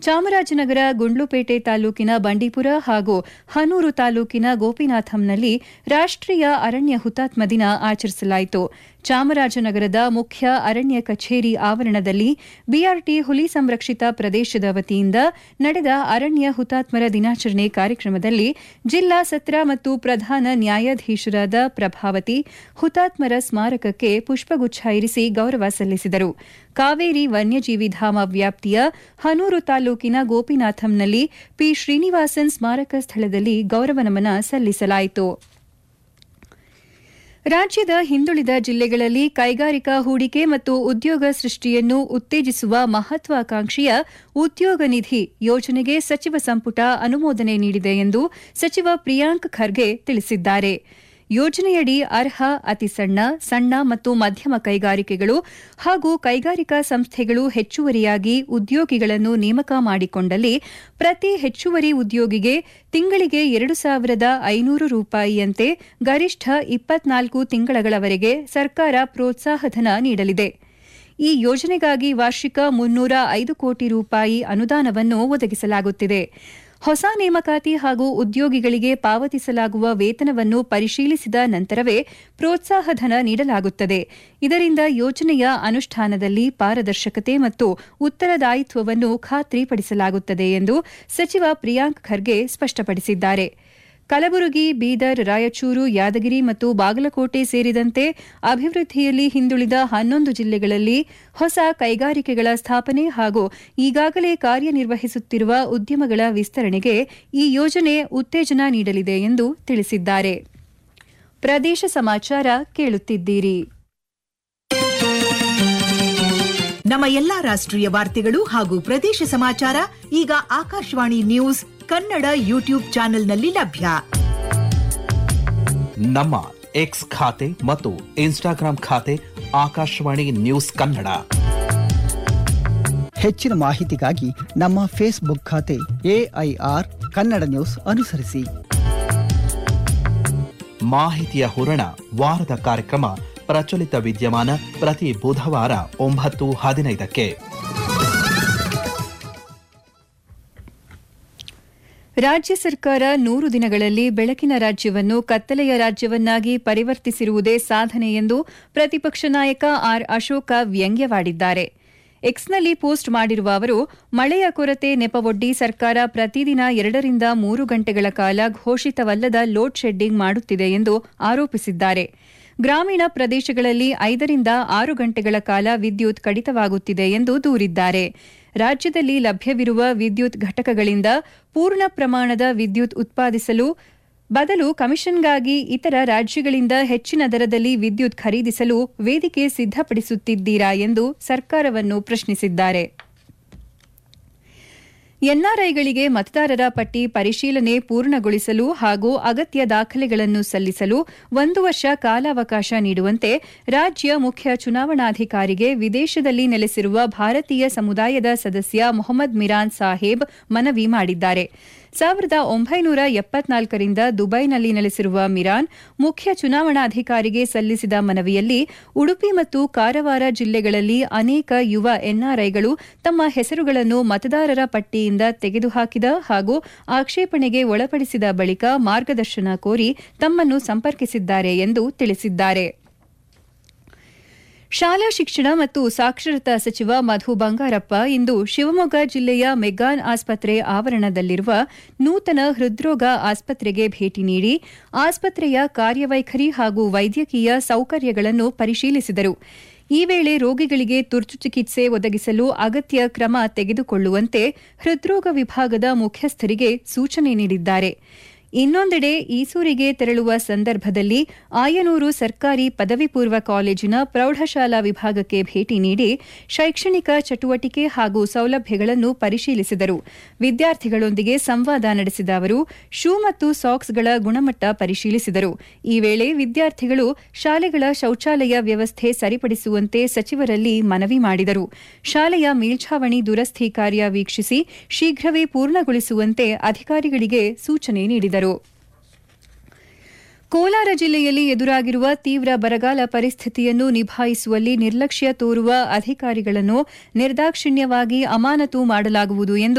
ಚಾಮರಾಜನಗರ ಗುಂಡ್ಲುಪೇಟೆ ತಾಲೂಕಿನ ಬಂಡೀಪುರ ಹಾಗೂ ಹನೂರು ತಾಲೂಕಿನ ಗೋಪಿನಾಥಂನಲ್ಲಿ ರಾಷ್ಟ್ರೀಯ ಅರಣ್ಯ ಹುತಾತ್ಮ ದಿನ ಆಚರಿಸಲಾಯಿತು ಚಾಮರಾಜನಗರದ ಮುಖ್ಯ ಅರಣ್ಯ ಕಚೇರಿ ಆವರಣದಲ್ಲಿ ಬಿಆರ್ಟಿ ಹುಲಿ ಸಂರಕ್ಷಿತ ಪ್ರದೇಶದ ವತಿಯಿಂದ ನಡೆದ ಅರಣ್ಯ ಹುತಾತ್ಮರ ದಿನಾಚರಣೆ ಕಾರ್ಯಕ್ರಮದಲ್ಲಿ ಜಿಲ್ಲಾ ಸತ್ರ ಮತ್ತು ಪ್ರಧಾನ ನ್ಯಾಯಾಧೀಶರಾದ ಪ್ರಭಾವತಿ ಹುತಾತ್ಮರ ಸ್ಮಾರಕಕ್ಕೆ ಪುಷ್ಪಗುಚ್ಛ ಇರಿಸಿ ಗೌರವ ಸಲ್ಲಿಸಿದರು ಕಾವೇರಿ ವನ್ಯಜೀವಿ ಧಾಮ ವ್ಯಾಪ್ತಿಯ ಹನೂರು ತಾಲೂಕಿನ ಗೋಪಿನಾಥಂನಲ್ಲಿ ಪಿ ಶ್ರೀನಿವಾಸನ್ ಸ್ಮಾರಕ ಸ್ಥಳದಲ್ಲಿ ಗೌರವ ನಮನ ಸಲ್ಲಿಸಲಾಯಿತು ರಾಜ್ಯದ ಹಿಂದುಳಿದ ಜಿಲ್ಲೆಗಳಲ್ಲಿ ಕೈಗಾರಿಕಾ ಹೂಡಿಕೆ ಮತ್ತು ಉದ್ಯೋಗ ಸೃಷ್ಟಿಯನ್ನು ಉತ್ತೇಜಿಸುವ ಮಹತ್ವಾಕಾಂಕ್ಷೆಯ ಉದ್ಯೋಗ ನಿಧಿ ಯೋಜನೆಗೆ ಸಚಿವ ಸಂಪುಟ ಅನುಮೋದನೆ ನೀಡಿದೆ ಎಂದು ಸಚಿವ ಪ್ರಿಯಾಂಕ್ ಖರ್ಗೆ ತಿಳಿಸಿದ್ದಾರೆ ಯೋಜನೆಯಡಿ ಅರ್ಹ ಅತಿ ಸಣ್ಣ ಸಣ್ಣ ಮತ್ತು ಮಧ್ಯಮ ಕೈಗಾರಿಕೆಗಳು ಹಾಗೂ ಕೈಗಾರಿಕಾ ಸಂಸ್ಥೆಗಳು ಹೆಚ್ಚುವರಿಯಾಗಿ ಉದ್ಯೋಗಿಗಳನ್ನು ನೇಮಕ ಮಾಡಿಕೊಂಡಲ್ಲಿ ಪ್ರತಿ ಹೆಚ್ಚುವರಿ ಉದ್ಯೋಗಿಗೆ ತಿಂಗಳಿಗೆ ಎರಡು ಸಾವಿರದ ಐನೂರು ರೂಪಾಯಿಯಂತೆ ಗರಿಷ್ಠ ಇಪ್ಪತ್ನಾಲ್ಕು ತಿಂಗಳಗಳವರೆಗೆ ಸರ್ಕಾರ ಪ್ರೋತ್ಸಾಹಧನ ನೀಡಲಿದೆ ಈ ಯೋಜನೆಗಾಗಿ ವಾರ್ಷಿಕ ಮುನ್ನೂರ ಐದು ಕೋಟಿ ರೂಪಾಯಿ ಅನುದಾನವನ್ನು ಒದಗಿಸಲಾಗುತ್ತಿದೆ ಹೊಸ ನೇಮಕಾತಿ ಹಾಗೂ ಉದ್ಯೋಗಿಗಳಿಗೆ ಪಾವತಿಸಲಾಗುವ ವೇತನವನ್ನು ಪರಿಶೀಲಿಸಿದ ನಂತರವೇ ಪ್ರೋತ್ಸಾಹಧನ ನೀಡಲಾಗುತ್ತದೆ ಇದರಿಂದ ಯೋಜನೆಯ ಅನುಷ್ಠಾನದಲ್ಲಿ ಪಾರದರ್ಶಕತೆ ಮತ್ತು ಉತ್ತರದಾಯಿತ್ವವನ್ನು ಖಾತ್ರಿಪಡಿಸಲಾಗುತ್ತದೆ ಎಂದು ಸಚಿವ ಪ್ರಿಯಾಂಕ್ ಖರ್ಗೆ ಸ್ಪಷ್ಟಪಡಿಸಿದ್ದಾರೆ ಕಲಬುರಗಿ ಬೀದರ್ ರಾಯಚೂರು ಯಾದಗಿರಿ ಮತ್ತು ಬಾಗಲಕೋಟೆ ಸೇರಿದಂತೆ ಅಭಿವೃದ್ಧಿಯಲ್ಲಿ ಹಿಂದುಳಿದ ಹನ್ನೊಂದು ಜಿಲ್ಲೆಗಳಲ್ಲಿ ಹೊಸ ಕೈಗಾರಿಕೆಗಳ ಸ್ಥಾಪನೆ ಹಾಗೂ ಈಗಾಗಲೇ ಕಾರ್ಯನಿರ್ವಹಿಸುತ್ತಿರುವ ಉದ್ಯಮಗಳ ವಿಸ್ತರಣೆಗೆ ಈ ಯೋಜನೆ ಉತ್ತೇಜನ ನೀಡಲಿದೆ ಎಂದು ತಿಳಿಸಿದ್ದಾರೆ ಪ್ರದೇಶ ಸಮಾಚಾರ ಕೇಳುತ್ತಿದ್ದೀರಿ ನಮ್ಮ ಎಲ್ಲಾ ರಾಷ್ಟ್ರೀಯ ವಾರ್ತೆಗಳು ಹಾಗೂ ಪ್ರದೇಶ ಸಮಾಚಾರ ಈಗ ಆಕಾಶವಾಣಿ ನ್ಯೂಸ್ ಕನ್ನಡ ಯೂಟ್ಯೂಬ್ ಚಾನೆಲ್ನಲ್ಲಿ ಲಭ್ಯ ನಮ್ಮ ಎಕ್ಸ್ ಖಾತೆ ಮತ್ತು ಇನ್ಸ್ಟಾಗ್ರಾಂ ಖಾತೆ ಆಕಾಶವಾಣಿ ನ್ಯೂಸ್ ಕನ್ನಡ ಹೆಚ್ಚಿನ ಮಾಹಿತಿಗಾಗಿ ನಮ್ಮ ಫೇಸ್ಬುಕ್ ಖಾತೆ ಎಐಆರ್ ಕನ್ನಡ ನ್ಯೂಸ್ ಅನುಸರಿಸಿ ಮಾಹಿತಿಯ ಹೂರಣ ವಾರದ ಕಾರ್ಯಕ್ರಮ ಪ್ರಚಲಿತ ವಿದ್ಯಮಾನ ಪ್ರತಿ ಬುಧವಾರ ಒಂಬತ್ತು ಹದಿನೈದಕ್ಕೆ ರಾಜ್ಯ ಸರ್ಕಾರ ನೂರು ದಿನಗಳಲ್ಲಿ ಬೆಳಕಿನ ರಾಜ್ಯವನ್ನು ಕತ್ತಲೆಯ ರಾಜ್ಯವನ್ನಾಗಿ ಪರಿವರ್ತಿಸಿರುವುದೇ ಸಾಧನೆ ಎಂದು ಪ್ರತಿಪಕ್ಷ ನಾಯಕ ಆರ್ ಅಶೋಕ ವ್ಯಂಗ್ಯವಾಡಿದ್ದಾರೆ ಎಕ್ಸ್ನಲ್ಲಿ ಪೋಸ್ಟ್ ಮಾಡಿರುವ ಅವರು ಮಳೆಯ ಕೊರತೆ ನೆಪವೊಡ್ಡಿ ಸರ್ಕಾರ ಪ್ರತಿದಿನ ಎರಡರಿಂದ ಮೂರು ಗಂಟೆಗಳ ಕಾಲ ಘೋಷಿತವಲ್ಲದ ಲೋಡ್ ಶೆಡ್ಡಿಂಗ್ ಮಾಡುತ್ತಿದೆ ಎಂದು ಆರೋಪಿಸಿದ್ದಾರೆ ಗ್ರಾಮೀಣ ಪ್ರದೇಶಗಳಲ್ಲಿ ಐದರಿಂದ ಆರು ಗಂಟೆಗಳ ಕಾಲ ವಿದ್ಯುತ್ ಕಡಿತವಾಗುತ್ತಿದೆ ಎಂದು ದೂರಿದ್ದಾರೆ ರಾಜ್ಯದಲ್ಲಿ ಲಭ್ಯವಿರುವ ವಿದ್ಯುತ್ ಘಟಕಗಳಿಂದ ಪೂರ್ಣ ಪ್ರಮಾಣದ ವಿದ್ಯುತ್ ಉತ್ಪಾದಿಸಲು ಬದಲು ಕಮಿಷನ್ಗಾಗಿ ಇತರ ರಾಜ್ಯಗಳಿಂದ ಹೆಚ್ಚಿನ ದರದಲ್ಲಿ ವಿದ್ಯುತ್ ಖರೀದಿಸಲು ವೇದಿಕೆ ಸಿದ್ದಪಡಿಸುತ್ತಿದ್ದೀರಾ ಎಂದು ಸರ್ಕಾರವನ್ನು ಪ್ರಶ್ನಿಸಿದ್ದಾರೆ ಎನ್ಆರ್ಐಗಳಿಗೆ ಮತದಾರರ ಪಟ್ಟಿ ಪರಿಶೀಲನೆ ಪೂರ್ಣಗೊಳಿಸಲು ಹಾಗೂ ಅಗತ್ಯ ದಾಖಲೆಗಳನ್ನು ಸಲ್ಲಿಸಲು ಒಂದು ವರ್ಷ ಕಾಲಾವಕಾಶ ನೀಡುವಂತೆ ರಾಜ್ಯ ಮುಖ್ಯ ಚುನಾವಣಾಧಿಕಾರಿಗೆ ವಿದೇಶದಲ್ಲಿ ನೆಲೆಸಿರುವ ಭಾರತೀಯ ಸಮುದಾಯದ ಸದಸ್ಯ ಮೊಹಮ್ಮದ್ ಮಿರಾನ್ ಸಾಹೇಬ್ ಮನವಿ ಮಾಡಿದ್ದಾರೆ ಸಾವಿರದ ಒಂಬೈನೂರ ಎಪ್ಪತ್ನಾಲ್ಕರಿಂದ ದುಬೈನಲ್ಲಿ ನೆಲೆಸಿರುವ ಮಿರಾನ್ ಮುಖ್ಯ ಚುನಾವಣಾಧಿಕಾರಿಗೆ ಸಲ್ಲಿಸಿದ ಮನವಿಯಲ್ಲಿ ಉಡುಪಿ ಮತ್ತು ಕಾರವಾರ ಜಿಲ್ಲೆಗಳಲ್ಲಿ ಅನೇಕ ಯುವ ಎನ್ಆರ್ಐಗಳು ತಮ್ಮ ಹೆಸರುಗಳನ್ನು ಮತದಾರರ ಪಟ್ಟಿಯಿಂದ ತೆಗೆದುಹಾಕಿದ ಹಾಗೂ ಆಕ್ಷೇಪಣೆಗೆ ಒಳಪಡಿಸಿದ ಬಳಿಕ ಮಾರ್ಗದರ್ಶನ ಕೋರಿ ತಮ್ಮನ್ನು ಸಂಪರ್ಕಿಸಿದ್ದಾರೆ ಎಂದು ತಿಳಿಸಿದ್ದಾರೆ ಶಾಲಾ ಶಿಕ್ಷಣ ಮತ್ತು ಸಾಕ್ಷರತಾ ಸಚಿವ ಮಧು ಬಂಗಾರಪ್ಪ ಇಂದು ಶಿವಮೊಗ್ಗ ಜಿಲ್ಲೆಯ ಮೆಗ್ಗಾನ್ ಆಸ್ಪತ್ರೆ ಆವರಣದಲ್ಲಿರುವ ನೂತನ ಹೃದ್ರೋಗ ಆಸ್ಪತ್ರೆಗೆ ಭೇಟಿ ನೀಡಿ ಆಸ್ಪತ್ರೆಯ ಕಾರ್ಯವೈಖರಿ ಹಾಗೂ ವೈದ್ಯಕೀಯ ಸೌಕರ್ಯಗಳನ್ನು ಪರಿಶೀಲಿಸಿದರು ಈ ವೇಳೆ ರೋಗಿಗಳಿಗೆ ತುರ್ತು ಚಿಕಿತ್ಸೆ ಒದಗಿಸಲು ಅಗತ್ಯ ಕ್ರಮ ತೆಗೆದುಕೊಳ್ಳುವಂತೆ ಹೃದ್ರೋಗ ವಿಭಾಗದ ಮುಖ್ಯಸ್ಥರಿಗೆ ಸೂಚನೆ ನೀಡಿದ್ದಾರೆ ಇನ್ನೊಂದೆಡೆ ಈಸೂರಿಗೆ ತೆರಳುವ ಸಂದರ್ಭದಲ್ಲಿ ಆಯನೂರು ಸರ್ಕಾರಿ ಪದವಿ ಪೂರ್ವ ಕಾಲೇಜಿನ ಪ್ರೌಢಶಾಲಾ ವಿಭಾಗಕ್ಕೆ ಭೇಟಿ ನೀಡಿ ಶೈಕ್ಷಣಿಕ ಚಟುವಟಿಕೆ ಹಾಗೂ ಸೌಲಭ್ಯಗಳನ್ನು ಪರಿಶೀಲಿಸಿದರು ವಿದ್ಯಾರ್ಥಿಗಳೊಂದಿಗೆ ಸಂವಾದ ನಡೆಸಿದ ಅವರು ಶೂ ಮತ್ತು ಸಾಕ್ಸ್ಗಳ ಗುಣಮಟ್ಟ ಪರಿಶೀಲಿಸಿದರು ಈ ವೇಳೆ ವಿದ್ಯಾರ್ಥಿಗಳು ಶಾಲೆಗಳ ಶೌಚಾಲಯ ವ್ಯವಸ್ಥೆ ಸರಿಪಡಿಸುವಂತೆ ಸಚಿವರಲ್ಲಿ ಮನವಿ ಮಾಡಿದರು ಶಾಲೆಯ ಮೇಲ್ಛಾವಣಿ ದುರಸ್ತಿ ಕಾರ್ಯ ವೀಕ್ಷಿಸಿ ಶೀಘ್ರವೇ ಪೂರ್ಣಗೊಳಿಸುವಂತೆ ಅಧಿಕಾರಿಗಳಿಗೆ ಸೂಚನೆ ನೀಡಿದರು ಕೋಲಾರ ಜಿಲ್ಲೆಯಲ್ಲಿ ಎದುರಾಗಿರುವ ತೀವ್ರ ಬರಗಾಲ ಪರಿಸ್ಥಿತಿಯನ್ನು ನಿಭಾಯಿಸುವಲ್ಲಿ ನಿರ್ಲಕ್ಷ್ಯ ತೋರುವ ಅಧಿಕಾರಿಗಳನ್ನು ನಿರ್ದಾಕ್ಷಿಣ್ಯವಾಗಿ ಅಮಾನತು ಮಾಡಲಾಗುವುದು ಎಂದು